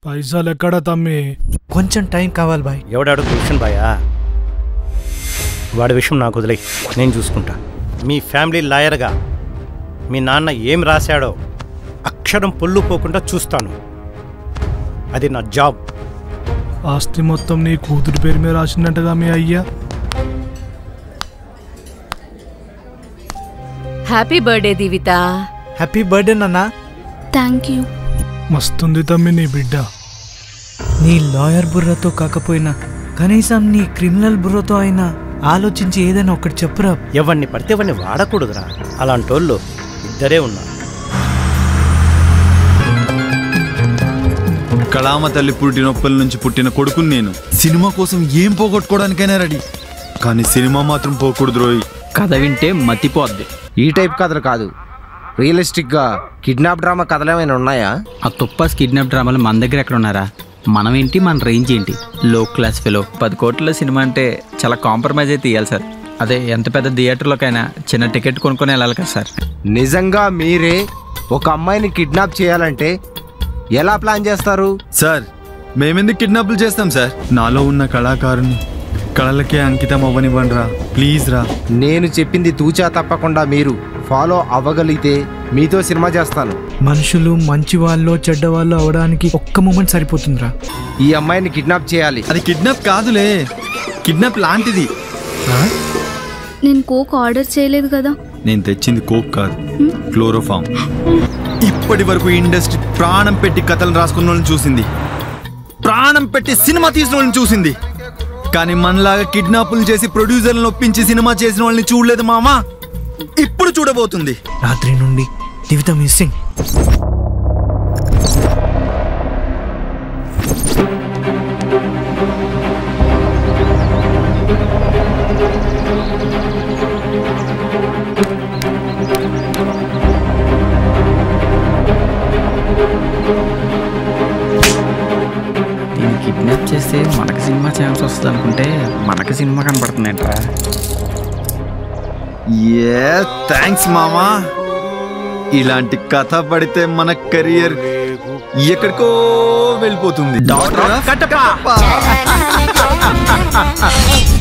పైసలు ఎక్కడ తమ్మి కొంచెం టైం కావాలి బాయ్ ఎవడాడు కిషన్ బాయా వాడి విషయం నాకు వదిలే నేను చూసుకుంటా మీ ఫ్యామిలీ లాయర్గా మీ నాన్న ఏం రాశాడో అక్షరం పొల్లు పోకుండా చూస్తాను అది నా జాబ్ ఆస్తి మొత్తం నీ కూతురు పేరు మీద రాసిందంటగా మీ అయ్యా హ్యాపీ బర్త్డే దీవిత హ్యాపీ బర్త్డే నాన్న థ్యాంక్ యూ మస్తుంది తమ్మి నీ బిడ్డ నీ లాయర్ బుర్రతో కాకపోయినా కనీసం నీ క్రిమినల్ బుర్రతో అయినా ఆలోచించి ఏదైనా ఒకటి చెప్పురా ఎవరిని పడితే ఎవరిని వాడకూడదురా అలాంటి వాళ్ళు ఇద్దరే ఉన్నారు కళామ తల్లి పుట్టినొప్పల నుంచి పుట్టిన కొడుకుని నేను సినిమా కోసం ఏం పోగొట్టుకోవడానికైనా రెడీ కానీ సినిమా మాత్రం పోకూడదు రోయ్ కథ వింటే మతిపోద్ది ఈ టైప్ కథలు కాదు రియలిస్టిక్ గా కిడ్నాప్ డ్రామా కథలు ఏమైనా ఉన్నాయా ఆ తుప్పాస్ కిడ్నాప్ డ్రామాలు మన దగ్గర ఎక్కడ ఉన్నారా మనం ఏంటి మన రేంజ్ ఏంటి లో క్లాస్ ఫెలో పది కోట్ల సినిమా అంటే చాలా కాంప్రమైజ్ అయితే తీయాలి సార్ అదే ఎంత పెద్ద థియేటర్లోకైనా చిన్న టికెట్ కొనుక్కొని వెళ్ళాలి కదా సార్ నిజంగా మీరే ఒక అమ్మాయిని కిడ్నాప్ చేయాలంటే ఎలా ప్లాన్ చేస్తారు సార్ మేమెందుకు కిడ్నాప్లు చేస్తాం సార్ నాలో ఉన్న కళాకారుని కళలకే అంకితం అవ్వనివ్వండి రా ప్లీజ్ రా నేను చెప్పింది తూచా తప్పకుండా మీరు ఫాలో అవ్వగలిగితే మీతో సినిమా చేస్తాను మనుషులు మంచి వాళ్ళు చెడ్డ వాళ్ళు అవడానికి ఒక్క మూమెంట్ సరిపోతుందిరా ఈ అమ్మాయిని కిడ్నాప్ చేయాలి అది కిడ్నాప్ కాదులే కిడ్నాప్ లాంటిది నేను కోక్ ఆర్డర్ చేయలేదు కదా నేను తెచ్చింది కోక్ కాదు క్లోరోఫామ్ ఇప్పటి వరకు ఇండస్ట్రీ ప్రాణం పెట్టి కథలు రాసుకున్న వాళ్ళని చూసింది ప్రాణం పెట్టి సినిమా తీసిన వాళ్ళని చూసింది కానీ మనలాగా కిడ్నాపులు చేసి ప్రొడ్యూసర్లను ఒప్పించి సినిమా చేసిన వాళ్ళని చూడలేదు మామా ఇప్పుడు చూడబోతుంది రాత్రి నుండి దివిత మిస్సింగ్ దీన్ని కిడ్నాప్ చేస్తే మనకి సినిమా ఛాన్స్ వస్తుంది అనుకుంటే మనకి సినిమా కనపడుతుందంటరా ఏ థ్యాంక్స్ మామా ఇలాంటి కథ పడితే మన కెరియర్ ఎక్కడికో వెళ్ళిపోతుంది డాక్టర్